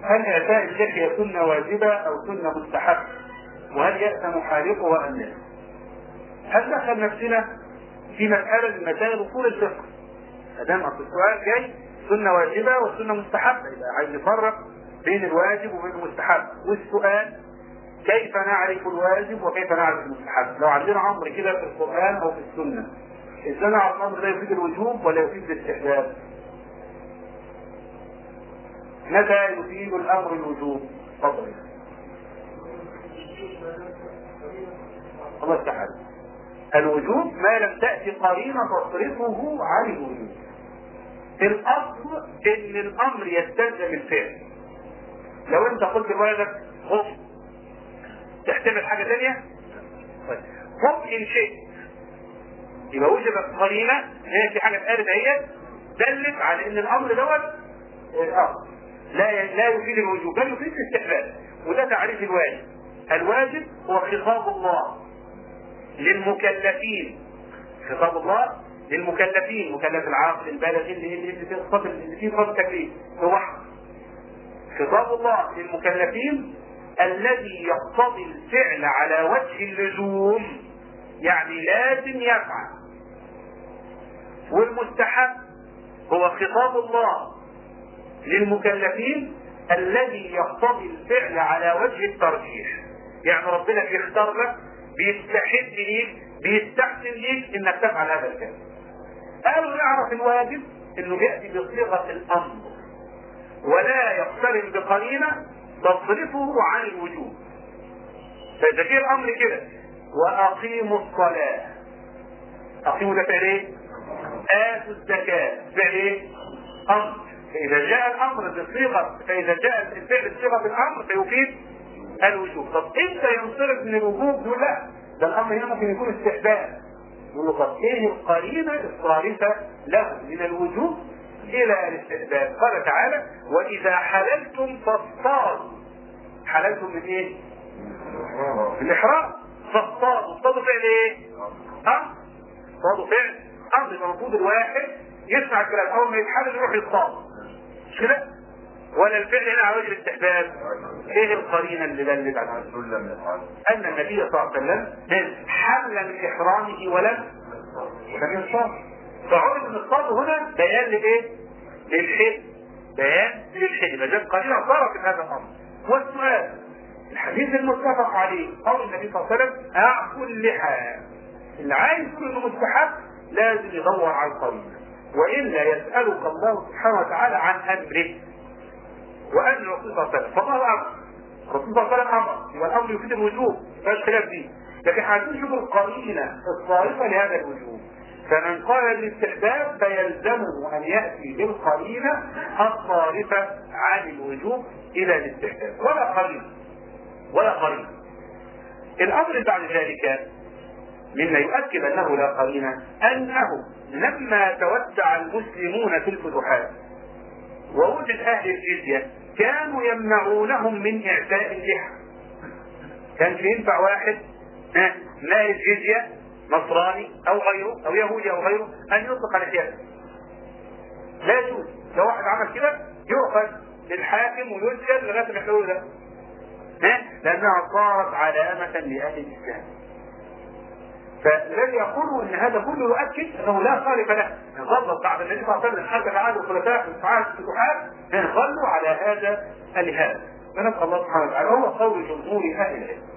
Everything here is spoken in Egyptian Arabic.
هل إعفاء اللحية سنة واجبة أو سنة مستحبة؟ وهل يأثم حالقها أم لا؟ هل دخل نفسنا في مسألة من مسائل أصول الفقه؟ أدام أصل السؤال جاي سنة واجبة وسنة مستحبة يبقى عايز نفرق بين الواجب وبين المستحب والسؤال كيف نعرف الواجب وكيف نعرف المستحب؟ لو عندنا أمر كده في القرآن أو في السنة ازاي نعرف الأمر ده يفيد الوجوب ولا يفيد الاستحباب؟ متى يفيد الامر الوجوب؟ تفضل الله تعالى الوجوب ما لم تأتي قرينة تصرفه عن الوجوب الأصل إن الأمر يستلزم الفعل لو أنت قلت لولدك خف تحتمل حاجة ثانية؟ طيب خف إن شئت يبقى وجدت قرينة هي في حاجة اتقالت اهي دلت على إن الأمر دوت آه لا لا يفيد الوجوب بل يفيد الاستحباب وده تعريف الواجب الواجب هو خطاب الله للمكلفين خطاب الله للمكلفين مكلف العاقل البالغ اللي اللي اللي فيه خطاب اللي فيه خطاب التكليف هو خطاب الله للمكلفين الذي يقتضي الفعل على وجه اللزوم يعني لازم يفعل والمستحب هو خطاب الله للمكلفين الذي يقتضي الفعل على وجه الترجيح يعني ربنا بيختار لك بيستحب ليك بيستحسن ليك انك تفعل هذا الفعل قالوا نعرف الواجب انه ياتي بصيغه الامر ولا يقترن بقرينه تصرفه عن الوجوب فاذا جه الامر كده واقيموا الصلاه اقيموا ده فعل ايه؟ اتوا الزكاه فعل ايه؟ امر فإذا جاء الأمر بصيغة فإذا جاء الفعل بصيغة الأمر فيفيد الوجوب، طب إمتى ينصرف من الوجوب؟ يقول لا ده الأمر هنا ممكن يكون استحباب. يقول له طب إيه القرينة الصارفة له من الوجوب إلى الاستحباب؟ قال تعالى: وإذا حللتم فاصطادوا. حللتم من إيه؟ من الإحرام. فاصطادوا، اصطادوا فعل إيه؟ أمر. اصطادوا فعل أمر يبقى المفروض الواحد يسمع الكلام أول ما يتحلل يروح يصطاد. مش كده؟ ولا الفعل هنا على وجه الاستحباب ايه القرينه اللي دلت على ان النبي صلى الله عليه وسلم حل من احرامه ولم لم يصطاد فعرف ان الصاد هنا بيان لايه؟ للحل بيان للحل يبقى جت قرينه صارت هذا الامر والسؤال الحديث المتفق عليه قول النبي صلى الله عليه وسلم اعفوا اللحى اللي عايز يقول انه مستحب لازم يدور على القرينه والا يسالك الله سبحانه وتعالى عن امره وان الرسول صلى الله عليه وسلم فما الامر؟ الرسول صلى الله عليه وسلم امر يبقى الامر يفيد الوجوب ما فيش خلاف فيه لكن عايزين نشوف القرينه الصارفه لهذا الوجوب فمن قال بالاستحباب فيلزمه ان ياتي بالقرينه الصارفه عن الوجوب الى الاستحباب ولا قرينه ولا قرينه الامر بعد ذلك مما يؤكد انه لا قرينه انه لما توسع المسلمون في الفتوحات ووجد اهل الجزيه كانوا يمنعونهم من اعفاء اللحى كان ينفع واحد مال الجزيه نصراني او غيره او يهودي او غيره ان يطلق لحيته لا يجوز لو واحد عمل كده يؤخذ للحاكم ويسجن لغايه ما يحلوا ده لانها صارت علامه لاهل الاسلام فالذي يقول ان هذا كله يؤكد انه لا خالف له ظل بعد النبي صلى الله عليه وسلم حتى عهد الخلفاء في عهد الفتوحات ظلوا على هذا الهاب فنسال الله سبحانه وتعالى هو قول جمهور اهل العلم